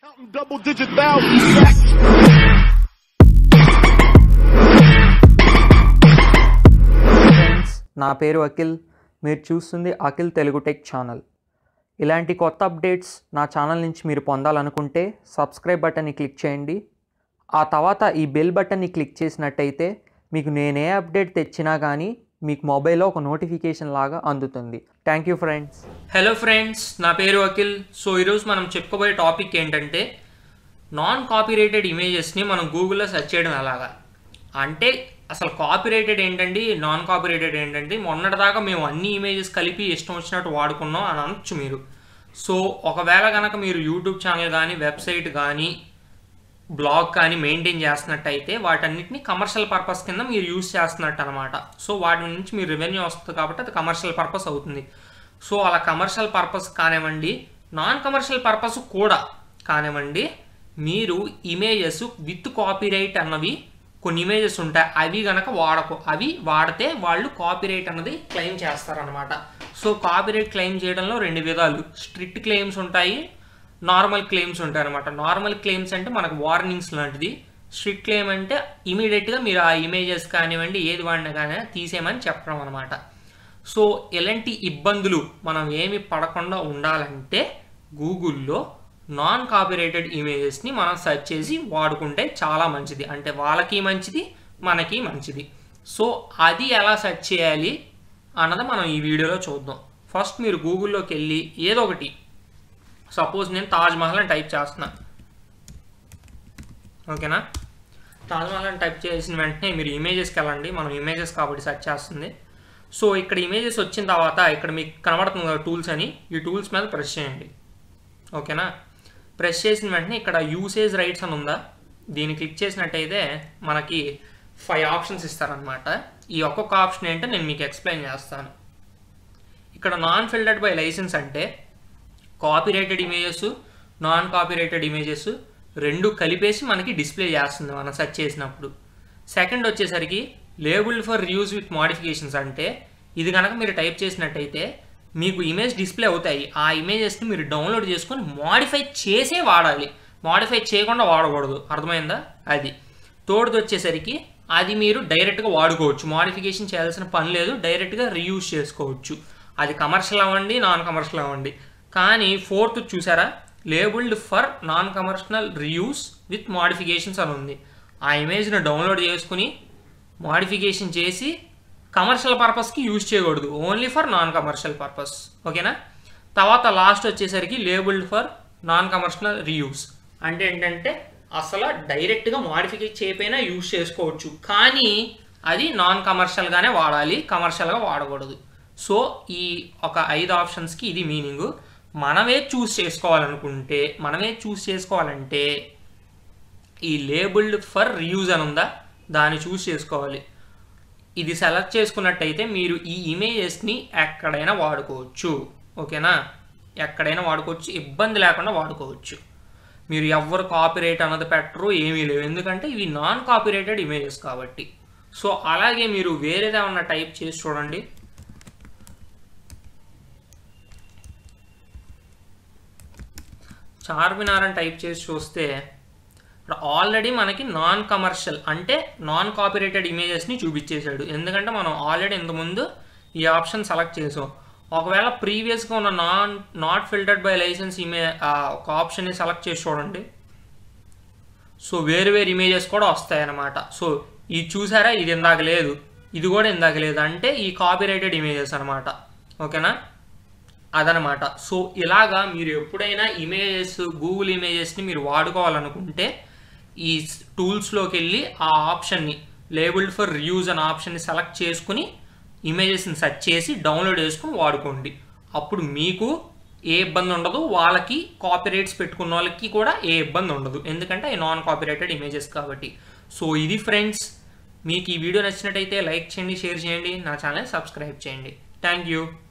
Counting double digit thousands stacks. Friends నా పేరు అఖిల్ మీరు చూస్తుంది అఖిల్ తెలుగు టెక్ ఛానల్ ఇలాంటి కొత్త అప్డేట్స్ నా ఛానల్ నుంచి మీరు పొందాలనుకుంటే సబ్స్క్రైబ్ బటన్ని క్లిక్ చేయండి ఆ తర్వాత ఈ బెల్ బటన్ని క్లిక్ చేసినట్టయితే మీకు నేను ఏ అప్డేట్ తెచ్చినా కానీ మీకు మొబైల్లో ఒక నోటిఫికేషన్ లాగా అందుతుంది thank you friends hello friends నా పేరు అఖిల్ సో ఈరోజు మనం చెప్పుకోబోయే టాపిక్ ఏంటంటే నాన్ కాపీరైటెడ్ ఇమేజెస్ని మనం గూగుల్లో సెర్చ్ చేయడం ఎలాగా అంటే అసలు కాపీరైటెడ్ ఏంటండి నాన్ కాపీరైటెడ్ ఏంటంటే మొన్నటిదాకా మేము అన్ని ఇమేజెస్ కలిపి ఇష్టం వచ్చినట్టు వాడుకున్నాం అని అనొచ్చు మీరు సో ఒకవేళ కనుక మీరు యూట్యూబ్ ఛానల్ కానీ వెబ్సైట్ కానీ బ్లాగ్ కానీ మెయింటైన్ చేస్తున్నట్టయితే వాటన్నిటిని కమర్షియల్ పర్పస్ కింద మీరు యూజ్ చేస్తున్నట్టు అనమాట సో వాటి నుంచి మీరు రెవెన్యూ వస్తుంది కాబట్టి అది కమర్షియల్ పర్పస్ అవుతుంది సో అలా కమర్షియల్ పర్పస్ కానివ్వండి నాన్ కమర్షియల్ పర్పస్ కూడా కానివ్వండి మీరు ఇమేజెస్ విత్ కాపీరైట్ అన్నవి కొన్ని ఇమేజెస్ ఉంటాయి అవి గనక వాడకు అవి వాడితే వాళ్ళు కాపీరైట్ అన్నది క్లెయిమ్ చేస్తారనమాట సో కాపీరైట్ క్లెయిమ్ చేయడంలో రెండు విధాలు స్ట్రిక్ట్ క్లెయిమ్స్ ఉంటాయి నార్మల్ క్లెయిమ్స్ ఉంటాయి అనమాట నార్మల్ క్లెయిమ్స్ అంటే మనకు వార్నింగ్స్ లాంటిది స్ట్రిక్ట్ క్లెయిమ్ అంటే ఇమీడియట్గా మీరు ఆ ఇమేజెస్ కానివ్వండి ఏది వాడినా కానీ తీసేయమని చెప్పడం అనమాట సో ఎలాంటి ఇబ్బందులు మనం ఏమి పడకుండా ఉండాలంటే గూగుల్లో నాన్ కాపీరైటెడ్ ఇమేజెస్ని మనం సెర్చ్ చేసి వాడుకుంటే చాలా మంచిది అంటే వాళ్ళకి మంచిది మనకి మంచిది సో అది ఎలా సెర్చ్ చేయాలి అన్నది మనం ఈ వీడియోలో చూద్దాం ఫస్ట్ మీరు గూగుల్లోకి వెళ్ళి ఏదో ఒకటి సపోజ్ నేను తాజ్ మహల్ అని టైప్ చేస్తున్నా ఓకేనా తాజ్ మహల్ అని టైప్ చేసిన వెంటనే మీరు ఇమేజెస్కి వెళ్ళండి మనం ఇమేజెస్ కాబట్టి సెర్చ్ చేస్తుంది సో ఇక్కడ ఇమేజెస్ వచ్చిన తర్వాత ఇక్కడ మీకు కనబడుతుంది కదా టూల్స్ అని ఈ టూల్స్ మీద ప్రెస్ చేయండి ఓకేనా ప్రెస్ చేసిన వెంటనే ఇక్కడ యూసేజ్ రైట్స్ అని ఉందా దీన్ని క్లిక్ చేసినట్టయితే మనకి ఫైవ్ ఆప్షన్స్ ఇస్తారనమాట ఈ ఒక్కొక్క ఆప్షన్ ఏంటో నేను మీకు ఎక్స్ప్లెయిన్ చేస్తాను ఇక్కడ నాన్ ఫిల్టర్డ్ బై లైసెన్స్ అంటే copyrighted images non copyrighted images రెండు కలిపేసి మనకి డిస్ప్లే చేస్తుంది మనం సెర్చ్ చేసినప్పుడు సెకండ్ వచ్చేసరికి label for use with modifications అంటే ఇది కనుక మీరు టైప్ చేసినట్టయితే మీకు ఇమేజ్ డిస్ప్లే అవుతాయి ఆ ఇమేజెస్ని మీరు డౌన్లోడ్ చేసుకొని మోడిఫై చేసే వాడాలి మోడిఫై చేయకుండా వాడకూడదు అర్థమైందా అది తోడుది వచ్చేసరికి అది మీరు డైరెక్ట్గా వాడుకోవచ్చు మోడిఫికేషన్ చేయాల్సిన పని లేదు డైరెక్ట్గా రీయూజ్ చేసుకోవచ్చు అది కమర్షియల్ అవ్వండి నాన్ కమర్షియల్ అవ్వండి కానీ ఫోర్త్ చూసారా labelled for non commercial reuse with modifications అని ఉంది ఆ ఇమేజ్ను డౌన్లోడ్ చేసుకుని మోడిఫికేషన్ చేసి కమర్షియల్ పర్పస్కి యూజ్ చేయకూడదు only for non commercial purpose ఓకేనా తర్వాత లాస్ట్ వచ్చేసరికి labelled for non commercial reuse అంటే ఏంటంటే అసలు డైరెక్ట్గా మోడిఫికేట్ చేయకపోయినా యూజ్ చేసుకోవచ్చు కానీ అది నాన్ కమర్షియల్గానే వాడాలి కమర్షియల్గా వాడకూడదు సో ఈ ఒక ఐదు ఆప్షన్స్కి ఇది మీనింగ్ మనమే చూస్ చేసుకోవాలనుకుంటే మనమే చూస్ చేసుకోవాలంటే ఈ లేబుల్డ్ ఫర్ రీయూజ్ అని ఉందా దాన్ని చూస్ చేసుకోవాలి ఇది సెలెక్ట్ చేసుకున్నట్టయితే మీరు ఈ ఇమేజెస్ని ఎక్కడైనా వాడుకోవచ్చు ఓకేనా ఎక్కడైనా వాడుకోవచ్చు ఇబ్బంది లేకుండా వాడుకోవచ్చు మీరు ఎవరు కాపీరైట్ అన్నది పెట్టరు ఏమీ లేవు ఎందుకంటే ఇవి నాన్ కాపీరైటెడ్ ఇమేజెస్ కాబట్టి సో అలాగే మీరు వేరేదేమన్నా టైప్ చేసి చూడండి చార్మినార్ అని టైప్ చేసి చూస్తే ఇక్కడ ఆల్రెడీ మనకి నాన్ కమర్షియల్ అంటే నాన్ కాపీరైటెడ్ ఇమేజెస్ని చూపించేశాడు ఎందుకంటే మనం ఆల్రెడీ ఇంతకుముందు ఈ ఆప్షన్ సెలెక్ట్ చేసాం ఒకవేళ ప్రీవియస్గా ఉన్న non not filtered by license ఇమే ఒక ఆప్షన్ని సెలెక్ట్ చేసి చూడండి సో వేరు వేరు ఇమేజెస్ కూడా వస్తాయన్నమాట సో ఇది చూసారా ఇది ఇందాక లేదు ఇది కూడా ఇందాక లేదు అంటే ఈ కాపీరైటెడ్ ఇమేజెస్ అనమాట ఓకేనా అదనమాట సో ఇలాగా మీరు ఎప్పుడైనా ఇమేజెస్ గూగుల్ ఇమేజెస్ని మీరు వాడుకోవాలనుకుంటే ఈ టూల్స్లోకి వెళ్ళి ఆ ఆప్షన్ని లేబుల్డ్ ఫర్ రియూజ్ అనే ఆప్షన్ని సెలెక్ట్ చేసుకుని ఇమేజెస్ని సెర్చ్ చేసి డౌన్లోడ్ చేసుకుని వాడుకోండి అప్పుడు మీకు ఏ ఇబ్బంది ఉండదు వాళ్ళకి కాపీరైట్స్ పెట్టుకున్న వాళ్ళకి కూడా ఏ ఇబ్బంది ఉండదు ఎందుకంటే అవి నాన్ కాపీరైటెడ్ ఇమేజెస్ కాబట్టి సో ఇది ఫ్రెండ్స్ మీకు ఈ వీడియో నచ్చినట్టయితే లైక్ చేయండి షేర్ చేయండి నా ఛానల్ సబ్స్క్రైబ్ చేయండి థ్యాంక్ యూ